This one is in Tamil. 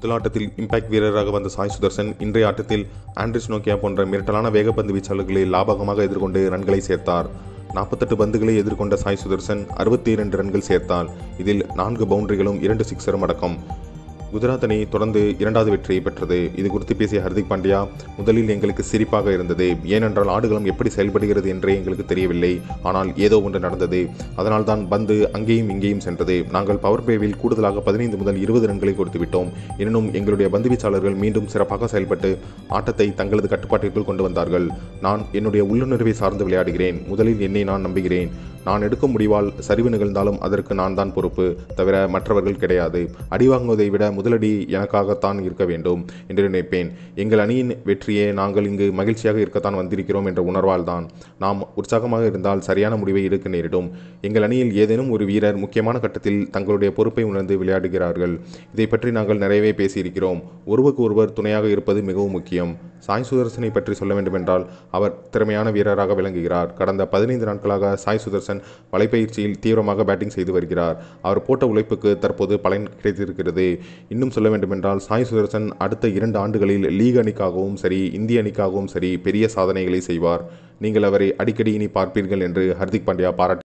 முதல் ஆட்டத்தில் இம்பாக்ட் வீரராக வந்த சாய் சுதர்சன் இன்றைய ஆட்டத்தில் ஆண்ட்ரிஸ் நோக்கியா போன்ற மிரட்டலான வேகப்பந்து வீச்சாளர்களை லாபகமாக எதிர்கொண்டு ரன்களை சேர்த்தார் நாற்பத்தெட்டு பந்துகளை எதிர்கொண்ட சாய் சுதர்சன் அறுபத்தி இரண்டு ரன்கள் சேர்த்தார் இதில் நான்கு பவுண்டரிகளும் இரண்டு சிக்ஸரும் அடக்கம் குஜராத் அணி தொடர்ந்து இரண்டாவது வெற்றியை பெற்றது இது குறித்து பேசிய ஹர்திக் பாண்டியா முதலில் எங்களுக்கு சிரிப்பாக இருந்தது ஏனென்றால் ஆடுகளம் எப்படி செயல்படுகிறது என்றே எங்களுக்கு தெரியவில்லை ஆனால் ஏதோ ஒன்று நடந்தது அதனால்தான் பந்து அங்கேயும் இங்கேயும் சென்றது நாங்கள் பவர் பிளேவில் கூடுதலாக பதினைந்து முதல் இருபது ரன்களை கொடுத்து விட்டோம் எனினும் எங்களுடைய பந்து வீச்சாளர்கள் மீண்டும் சிறப்பாக செயல்பட்டு ஆட்டத்தை தங்களது கட்டுப்பாட்டிற்குள் கொண்டு வந்தார்கள் நான் என்னுடைய உள்ளுணர்வை சார்ந்து விளையாடுகிறேன் முதலில் என்னை நான் நம்புகிறேன் நான் எடுக்கும் முடிவால் சரிவு நிகழ்ந்தாலும் அதற்கு நான் தான் பொறுப்பு தவிர மற்றவர்கள் கிடையாது அடி வாங்குவதை விட முதலடி எனக்காகத்தான் இருக்க வேண்டும் என்று நினைப்பேன் எங்கள் அணியின் வெற்றியே நாங்கள் இங்கு மகிழ்ச்சியாக இருக்கத்தான் வந்திருக்கிறோம் என்ற உணர்வால் தான் நாம் உற்சாகமாக இருந்தால் சரியான முடிவை எடுக்க நேரிடும் எங்கள் அணியில் ஏதேனும் ஒரு வீரர் முக்கியமான கட்டத்தில் தங்களுடைய பொறுப்பை உணர்ந்து விளையாடுகிறார்கள் இதை பற்றி நாங்கள் நிறையவே பேசியிருக்கிறோம் ஒருவருக்கு ஒருவர் துணையாக இருப்பது மிகவும் முக்கியம் சாய் சுதர்சனை பற்றி சொல்ல வேண்டுமென்றால் அவர் திறமையான வீரராக விளங்குகிறார் கடந்த பதினைந்து நாட்களாக சாய் சுதர்சன் வலைப்பயிற்சியில் தீவிரமாக பேட்டிங் செய்து வருகிறார் அவர் போட்ட உழைப்புக்கு தற்போது பலன் கிடைத்திருக்கிறது இன்னும் சொல்ல வேண்டுமென்றால் சாய் சுதர்சன் அடுத்த இரண்டு ஆண்டுகளில் லீக் அணிக்காகவும் சரி இந்திய அணிக்காகவும் சரி பெரிய சாதனைகளை செய்வார் நீங்கள் அவரை அடிக்கடி இனி பார்ப்பீர்கள் என்று ஹர்திக் பாண்டியா பாராட்டி